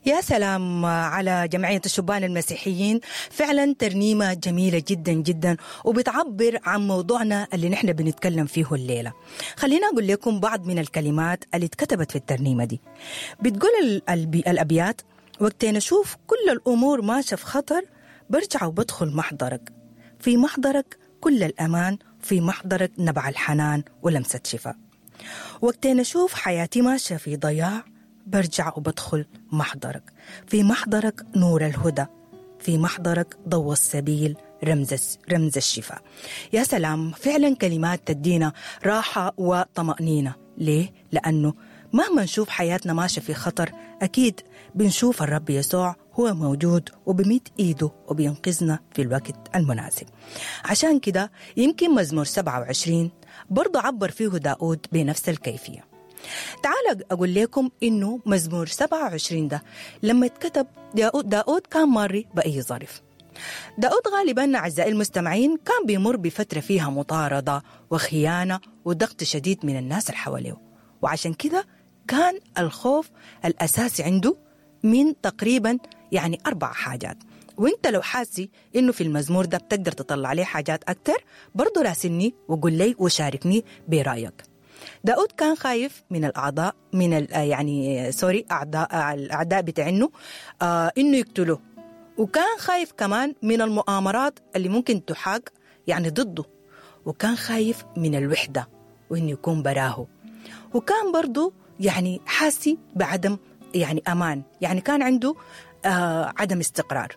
يا سلام على جمعية الشبان المسيحيين فعلا ترنيمة جميلة جدا جدا وبتعبر عن موضوعنا اللي نحن بنتكلم فيه الليلة خلينا أقول لكم بعض من الكلمات اللي اتكتبت في الترنيمة دي بتقول الأبيات وقتين أشوف كل الأمور ماشية في خطر برجع وبدخل محضرك في محضرك كل الأمان في محضرك نبع الحنان ولمسة شفاء وقتين أشوف حياتي ماشية في ضياع برجع وبدخل محضرك في محضرك نور الهدى في محضرك ضوء السبيل رمز رمز الشفاء يا سلام فعلا كلمات تدينا راحة وطمأنينة ليه؟ لأنه مهما نشوف حياتنا ماشية في خطر أكيد بنشوف الرب يسوع هو موجود وبميت إيده وبينقذنا في الوقت المناسب عشان كده يمكن مزمور 27 برضه عبر فيه داود بنفس الكيفية تعال أقول لكم إنه مزمور 27 ده لما اتكتب داود, داود كان ماري بأي ظرف داود غالبا أعزائي المستمعين كان بيمر بفترة فيها مطاردة وخيانة وضغط شديد من الناس اللي حواليه وعشان كده كان الخوف الأساسي عنده من تقريبا يعني أربع حاجات وانت لو حاسي انه في المزمور ده بتقدر تطلع عليه حاجات اكتر برضه راسلني وقول لي وشاركني برايك داود كان خايف من الاعضاء من يعني سوري اعداء الاعداء بتاعنه آه انه يقتلوه وكان خايف كمان من المؤامرات اللي ممكن تحاق يعني ضده وكان خايف من الوحده وانه يكون براه وكان برضه يعني حاسي بعدم يعني امان يعني كان عنده آه عدم استقرار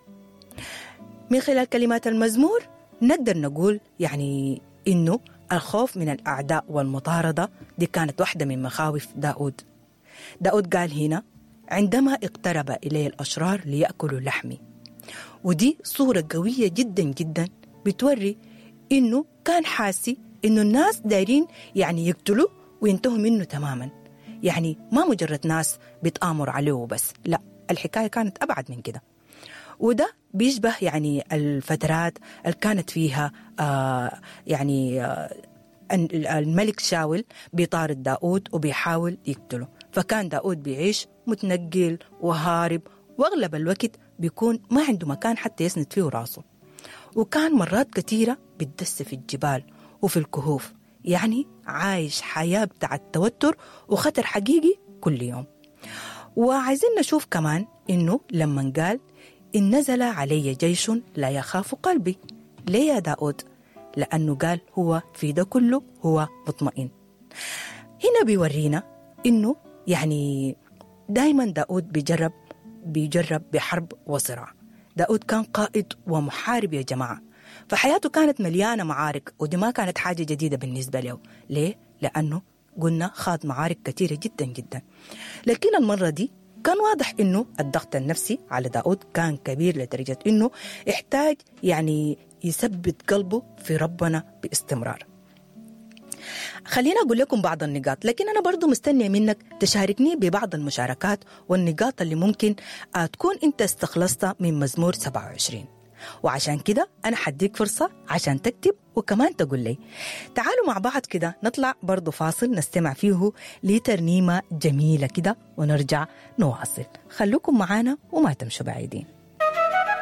من خلال كلمات المزمور نقدر نقول يعني انه الخوف من الاعداء والمطارده دي كانت واحده من مخاوف داود داود قال هنا عندما اقترب الي الاشرار لياكلوا لحمي ودي صوره قويه جدا جدا بتوري انه كان حاسي انه الناس دايرين يعني يقتلوا وينتهوا منه تماما يعني ما مجرد ناس بتآمر عليه وبس لا الحكايه كانت ابعد من كده وده بيشبه يعني الفترات اللي كانت فيها آه يعني آه الملك شاول بيطارد داود وبيحاول يقتله فكان داود بيعيش متنقل وهارب واغلب الوقت بيكون ما عنده مكان حتى يسند فيه راسه وكان مرات كثيرة بتدس في الجبال وفي الكهوف يعني عايش حياة بتاع التوتر وخطر حقيقي كل يوم وعايزين نشوف كمان إنه لما قال إن نزل علي جيش لا يخاف قلبي ليه يا داود لأنه قال هو في ده كله هو مطمئن هنا بيورينا إنه يعني دايما داود بيجرب بيجرب بحرب وصراع داود كان قائد ومحارب يا جماعة فحياته كانت مليانة معارك ودي ما كانت حاجة جديدة بالنسبة له ليه؟ لأنه قلنا خاض معارك كثيرة جدا جدا لكن المرة دي كان واضح انه الضغط النفسي على داود كان كبير لدرجة انه احتاج يعني يثبت قلبه في ربنا باستمرار خلينا أقول لكم بعض النقاط لكن أنا برضو مستنية منك تشاركني ببعض المشاركات والنقاط اللي ممكن تكون أنت استخلصتها من مزمور 27 وعشان كده أنا حديك فرصة عشان تكتب وكمان تقول لي تعالوا مع بعض كده نطلع برضو فاصل نستمع فيه لترنيمة جميلة كده ونرجع نواصل خلوكم معانا وما تمشوا بعيدين